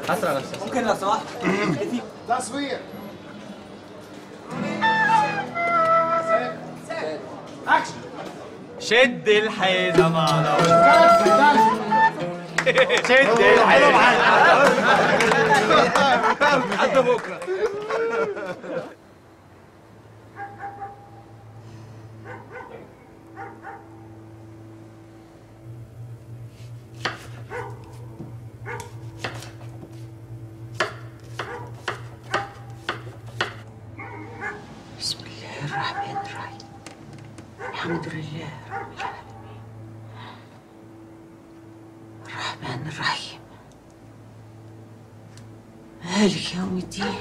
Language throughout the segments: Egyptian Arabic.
اسرع نفسك ممكن لو سمحت تصوير اكشن شد الحيزه معنا ثلاث شد الحيزه حتى بكره بسم الله الرحمن الرحيم الحمد لله رب العالمين الرحمن الرحيم مالك يوم الدين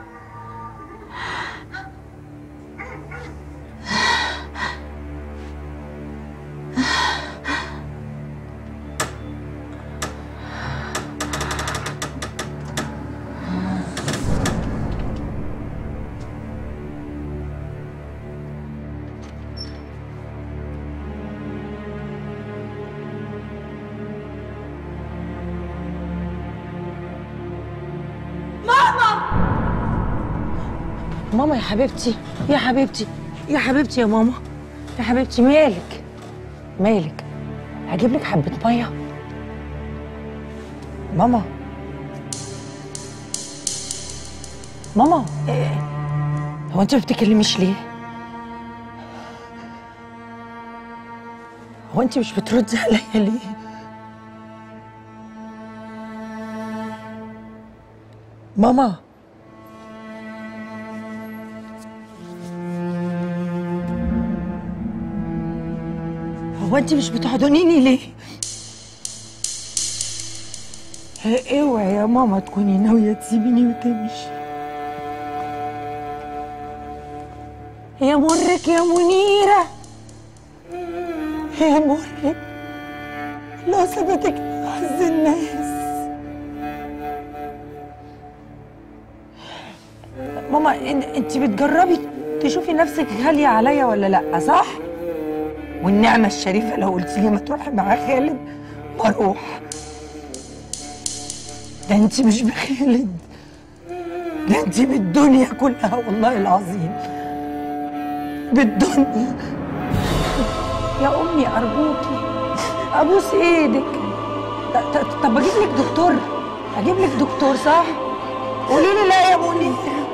ماما يا حبيبتي يا حبيبتي يا حبيبتي يا ماما يا حبيبتي مالك مالك هجيب لك حبة مية ماما ماما إيه؟ هو انت ما بتكلميش ليه؟ هو انت مش بتردي عليا ليه؟ ماما هو انت مش بتحضنيني ليه؟ ها، اوعي يا ماما تكوني ناوية تسيبيني وتمشي يا مرك يا منيرة يا مرك لو سبتك أعز الناس ماما إن- انت بتجربي تشوفي نفسك غالية عليا ولا لأ صح؟ والنعمة الشريفة لو قلت لي ما تروحي مع خالد بروح ده انت مش بخالد ده انت بالدنيا كلها والله العظيم بالدنيا يا امي ارجوكي ابوس ايدك ط- ط- طب اجيب لك دكتور اجيب لك دكتور صح قولي لي لا يا منير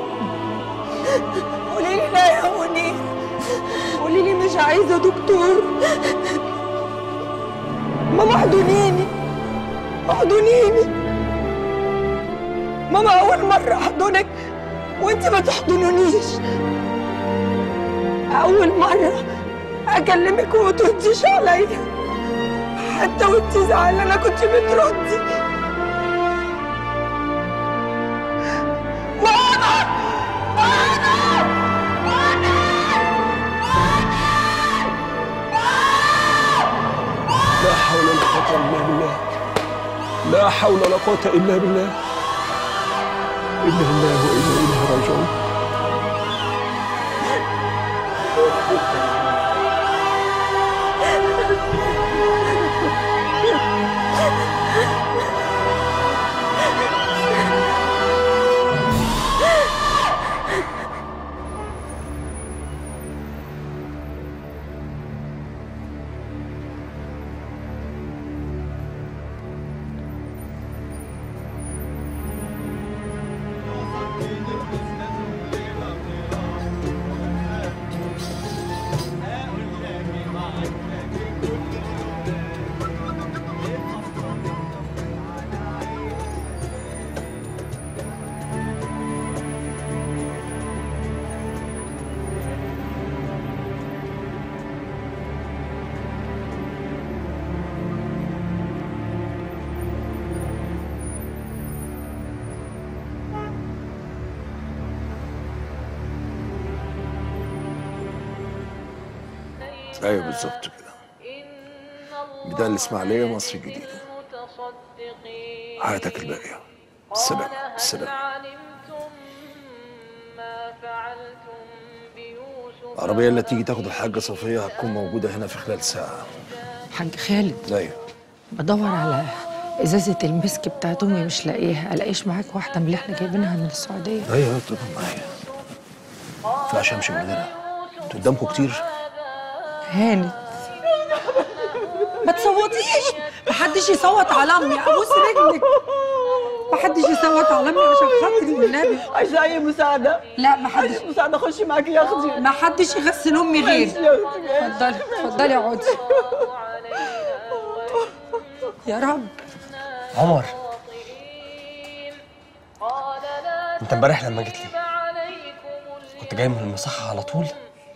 قولي لي لا يا منير قولي لي مش عايزه دكتور ماما احضنيني احضنيني ماما اول مره احضنك وانت ما تحضنونيش اول مره اكلمك وما ترديش عليا حتى وانت زعلانه كنت بتردي ماما ماما لا حول ولا قوة إلا بالله لا حول ولا قوة إلا بالله إنا لله وإنا إليه راجعون أيوه بالظبط كده بداية الإسماعيلية مصر الجديدة حياتك الباقية السلام السلام العربية اللي تيجي تاخد الحاجة صفية هتكون موجودة هنا في خلال ساعة حاج خالد أيوه بدور على ازازه المسك بتاعت امي مش لاقيها الاقيش معاك واحده من اللي احنا جايبينها من السعوديه ايوه اطلبها معايا ما ينفعش امشي من غيرها انتوا قدامكم كتير هانت ما تصوتيش محدش يصوت على امي ابوس رجلك محدش يصوت على امي عشان خاطري والنبي عايزة أي مساعدة لا محدش عايزة مساعدة أخش معاكي يا أختي محدش يغسل امي غيري ماشي يا أختي ماشي. اتفضلي اتفضلي اقعدي يا رب عمر انت امبارح لما جيت لي كنت جاي من المصحة على طول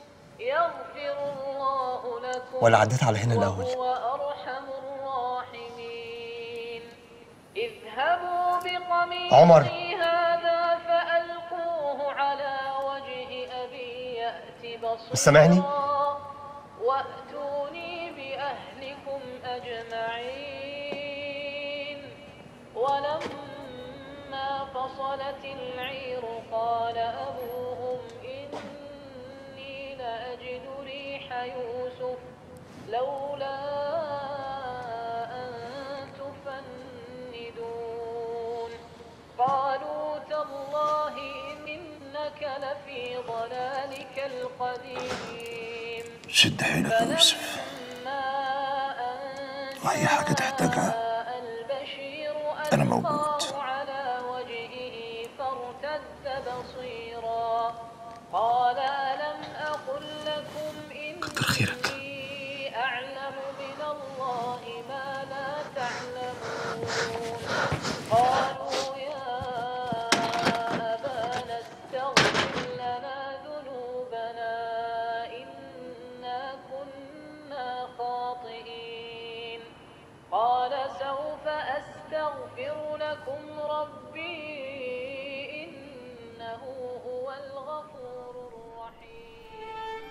ولا عديت على هنا الأول وأرحم الراحمين اذهبوا بقميصي عمر. هذا فألقوه على وجه أبي يأت بصيرا مش سامعني؟ وأتوني بأهلكم أجمعين ولما فصلت العير قال أبوهم إني لأجد ريح يوسف لولا أن تفندون قالوا تالله إنك لفي ضلالك القديم شد حيلك يا يوسف وأي حاجة تحتاجها أنا موجود. على وجهه فارتد بصيرا قال ألم أقل لكم كتر خيرك. إني أعلم من الله ما لا تعلمون قالوا يا أبانا استغفر لنا ذنوبنا إنا كنا خاطئين قال سوف أستغفر لكم ربي إنه هو الغفور الرحيم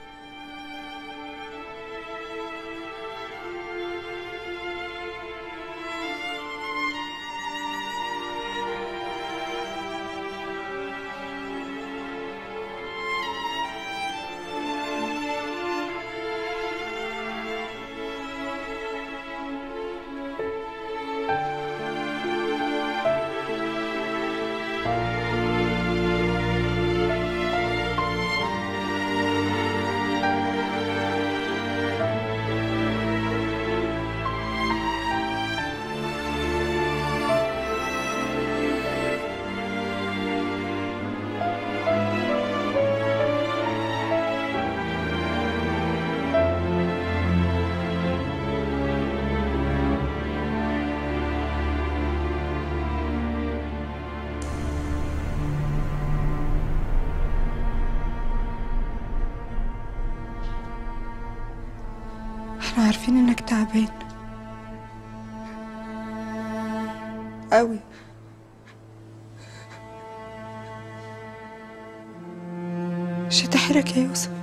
احنا عارفين انك تعبان قوي مش هتحرك يا يوسف